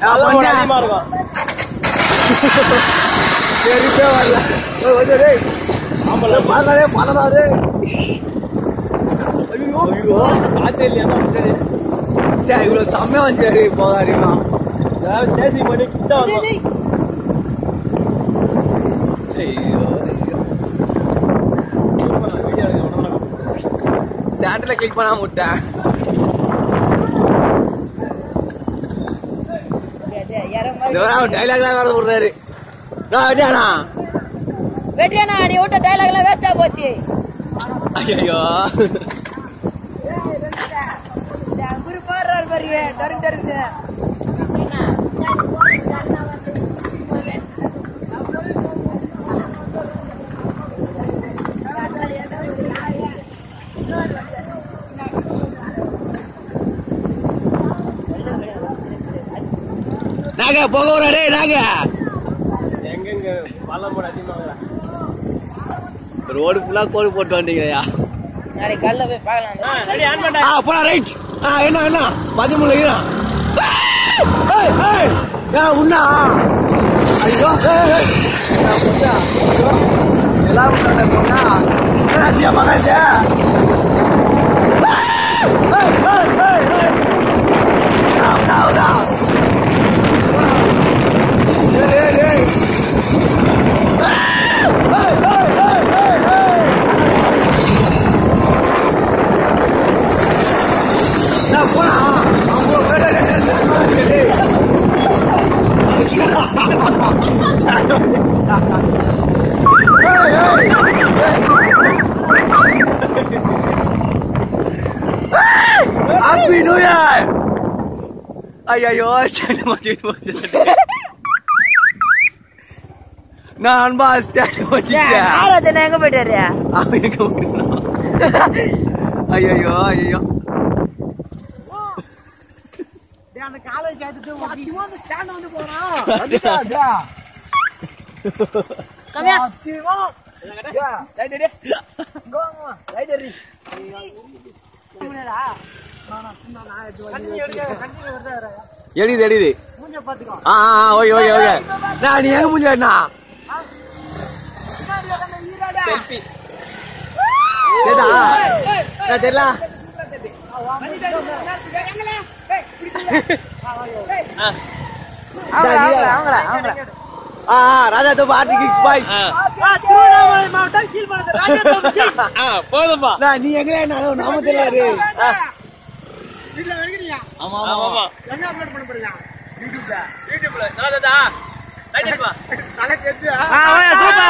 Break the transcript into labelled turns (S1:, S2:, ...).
S1: பண்ண.
S2: அதிகமா இருக்கும்
S1: சரிப்பே வரல ஓய், வந்து டேய்.
S2: ஆம்பளை
S1: பலரே பலராது
S2: ஐயோ காத்தே இல்லையா சரி
S1: சே இவ்வளவு செம்மையா வந்துச்சு போகாதீங்களா
S2: சேசி பண்ணி கிட்ட வரும் வீடியோ எடுக்க
S1: சேட்டில் கிளிக் பண்ணாம விட்டேன் டைலாக் தான் வேற விடுறாரு நான் வெட்டியாண்ணா
S3: வெற்றியானா நீ விட்ட டைலாக் எல்லாம் வேஸ்டா போச்சு
S1: ஐயோ
S3: குரு பாடுறாரு பாருங்க டரு டருங்க
S1: நாங்க போக விடா டேய் நாங்க
S2: எங்கெங்க பள்ளம் போட அதிகமாக
S1: ரோடு ஃபுல்லா கோடு போட்டு வந்துட்டீங்கய்யா
S3: நாளைக்கு கல்ல போய் பார்க்கலாம்
S2: ரெடி ஆன் பண்ண
S1: ஆ போடா ரைட் ஆ என்ன என்ன பதிமூணு இருக்கிறான் ஏய் ஏய் ஏன் உண்ணா ஐயோ ஏய் ஏய் நான் போட்டா ஐயோ எல்லாம் உண்டாண்ட போனா என்னாச்சியா மகாஜா ஏய் ஏய் ஏய் ஏய் நான் நான் நான் ஏய் ஏய் ஏய் ஏய் ஏய் ஏய் ஏய் ஏய் நான் போனா அவங்க வேற ஹாப்பி நியூ இயர் ஐயோ ஸ்டாண்ட் மாட்டி போச்சு நான் அன்பா ஸ்டாண்ட் மாட்டிச்சேன்
S3: நாராஜன் எங்க போயிட்டாரு
S1: அவன் எங்க ஓடுறான் ஐயோ ஐயோ
S3: அந்த காலேஜ் சேர்த்துட்டு ஸ்டாண்ட் வந்து போறான் கம்மியா
S1: எடிது எடிது ஆ ஆ ஆ, ஓகே ஓகே ஓகே நான் நீ எங்க முடிஞ்ச அண்ணா
S2: செல்ஃபி
S1: சரிதா நான் தெரியல
S3: அவங்கள அவங்கள அவங்கள
S1: ஆ ஆ, ராஜா தோப்பு ஆர்டி கிக்ஸ் பாய்ஸ்
S3: திருவண்ணாமலை மாவட்டம் கீழ்மணத்து ராஜா
S2: ஆ போதும்பா
S1: நான் நீ எங்க நான் நாம தெரியல ஆமா
S2: ஆமா
S1: ஆமா
S2: ஆமா
S3: என்ன அப்லோட் பண்ண போறீங்க
S2: யூடியூப்ல நல்லா தாத்தா ரைட் எடுப்பா
S3: ஆ சூப்பர்